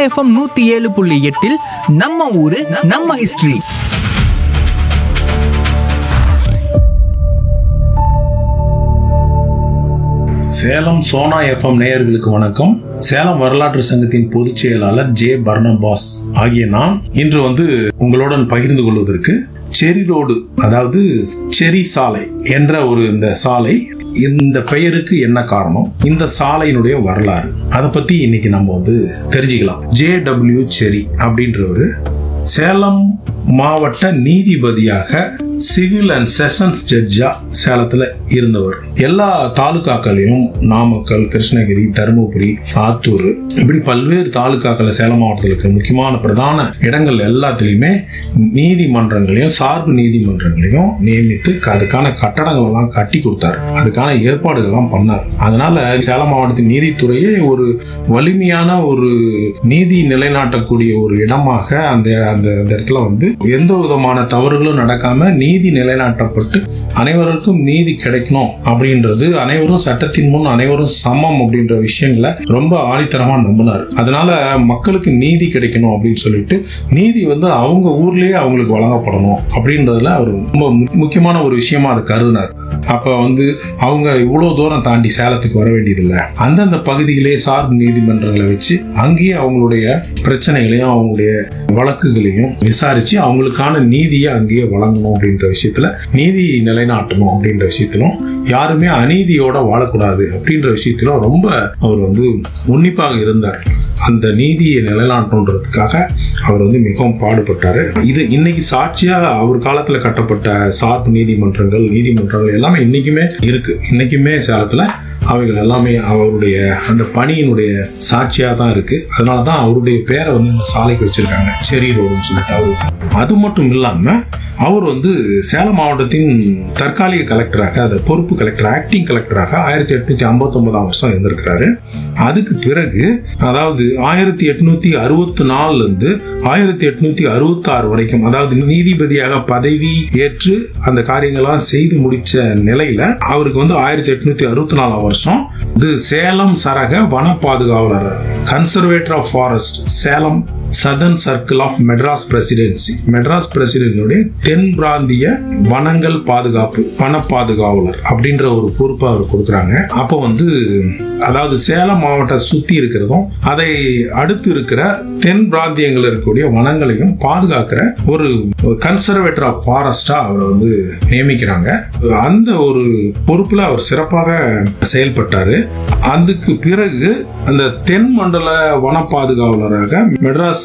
FM நூத்தி ஏழு புள்ளி எட்டில் நம்ம ஊரு நம்ம ஹிஸ்டரி சேலம் சோனா எஃப்எம் நேயர்களுக்கு வணக்கம் சேலம் வரலாற்று சங்கத்தின் பொதுச் செயலாளர் ஜே பர்னபாஸ் ஆகிய நான் இன்று வந்து உங்களுடன் பகிர்ந்து கொள்வதற்கு செரி ரோடு அதாவது செரி சாலை என்ற ஒரு இந்த சாலை இந்த பெயருக்கு என்ன காரணம் இந்த சாலையினுடைய வரலாறு அதை பத்தி இன்னைக்கு நம்ம வந்து தெரிஞ்சுக்கலாம் ஜே டபிள்யூ செரி அப்படின்றவரு சேலம் மாவட்ட நீதிபதியாக சிவில் அண்ட் செஷன்ஸ் ஜட்ஜா சேலத்துல இருந்தவர் எல்லா தாலுகாக்களையும் நாமக்கல் கிருஷ்ணகிரி தருமபுரி ஆத்தூர் இப்படி பல்வேறு தாலுகாக்கள் சேலம் மாவட்டத்தில் இருக்கிற முக்கியமான பிரதான இடங்கள் எல்லாத்துலேயுமே நீதிமன்றங்களையும் சார்பு நீதிமன்றங்களையும் நியமித்து அதுக்கான கட்டடங்கள் எல்லாம் கட்டி கொடுத்தாரு அதுக்கான ஏற்பாடுகள் எல்லாம் பண்ணார் அதனால சேலம் மாவட்டத்தின் நீதித்துறையே ஒரு வலிமையான ஒரு நீதி நிலைநாட்டக்கூடிய ஒரு இடமாக அந்த அந்த அந்த இடத்துல வந்து எந்த விதமான தவறுகளும் நடக்காம நீதி நிலைநாட்டப்பட்டு அனைவருக்கும் நீதி கிடைக்கணும் அப்படின்றது அனைவரும் சட்டத்தின் முன் அனைவரும் சமம் அப்படின்ற விஷயங்களை ரொம்ப ஆணித்தரமா நம்பினார் அதனால மக்களுக்கு நீதி கிடைக்கணும் அப்படின்னு சொல்லிட்டு நீதி வந்து அவங்க ஊர்லயே அவங்களுக்கு வழங்கப்படணும் அப்படின்றதுல அவர் ரொம்ப மு- முக்கியமான ஒரு விஷயமா அதை கருதினார் அப்ப வந்து அவங்க இவ்வளவு தூரம் தாண்டி சேலத்துக்கு வர வேண்டியதில்லை அந்தந்த பகுதியிலே சார்பு நீதிமன்றங்களை வச்சு அங்கேயே அவங்களுடைய பிரச்சனைகளையும் அவங்களுடைய வழக்குகளையும் விசாரிச்சு அவங்களுக்கான நீதியை அங்கேயே வழங்கணும் அப்படின்ற விஷயத்துல நீதி நிலைநாட்டணும் அப்படின்ற விஷயத்திலும் யாருமே அநீதியோட வாழக்கூடாது அப்படின்ற விஷயத்திலும் ரொம்ப அவர் வந்து உன்னிப்பாக இருந்தார் அந்த நீதியை நிலைநாட்டணுன்றதுக்காக அவர் வந்து மிகவும் பாடுபட்டாரு இது இன்னைக்கு சாட்சியா அவர் காலத்துல கட்டப்பட்ட சார்பு நீதிமன்றங்கள் நீதிமன்றங்கள் எல்லாமே இன்னைக்குமே இருக்கு இன்னைக்குமே சேலத்துல அவைகள் எல்லாமே அவருடைய அந்த பணியினுடைய சாட்சியா தான் இருக்கு அதனால தான் அவருடைய பேரை வந்து இந்த சாலைக்கு வச்சிருக்காங்க செரி ரோடுன்னு சொல்லிட்டு அவரு அது மட்டும் இல்லாம அவர் வந்து சேலம் மாவட்டத்தின் தற்காலிக கலெக்டராக அது பொறுப்பு கலெக்டர் ஆக்டிங் கலெக்டராக ஆயிரத்தி எட்நூத்தி ஐம்பத்தி ஒன்பதாம் வருஷம் இருந்திருக்கிறாரு அதுக்கு பிறகு அதாவது ஆயிரத்தி எட்நூத்தி அறுபத்தி நாலுல இருந்து ஆயிரத்தி எட்நூத்தி அறுபத்தி ஆறு வரைக்கும் அதாவது நீதிபதியாக பதவி ஏற்று அந்த காரியங்கள்லாம் செய்து முடிச்ச நிலையில அவருக்கு வந்து ஆயிரத்தி எட்நூத்தி அறுபத்தி நாலாம் வருஷம் இது சேலம் சரக வன பாதுகாவலர் conservator of forest Salem southern circle of Madras presidency Madras பிரசிடென்டினுடைய தென் பிராந்திய வனங்கள் பாதுகாப்பு வன பாதுகாவலர் அப்படின்ற ஒரு பொறுப்பை அவர் கொடுக்குறாங்க அப்போ வந்து அதாவது சேலம் மாவட்டம் சுத்தி இருக்கிறதும் அதை அடுத்து இருக்கிற தென் பிராந்தியங்கள் இருக்கக்கூடிய வனங்களையும் பாதுகாக்கிற ஒரு கன்சர்வேட்டர் ஆஃப் ஃபாரஸ்டா அவரை வந்து நியமிக்கிறாங்க அந்த ஒரு பொறுப்புல அவர் சிறப்பாக செயல்பட்டாரு அதுக்கு பிறகு அந்த தென் மண்டல வன பாதுகாவலராக மெட்ராஸ்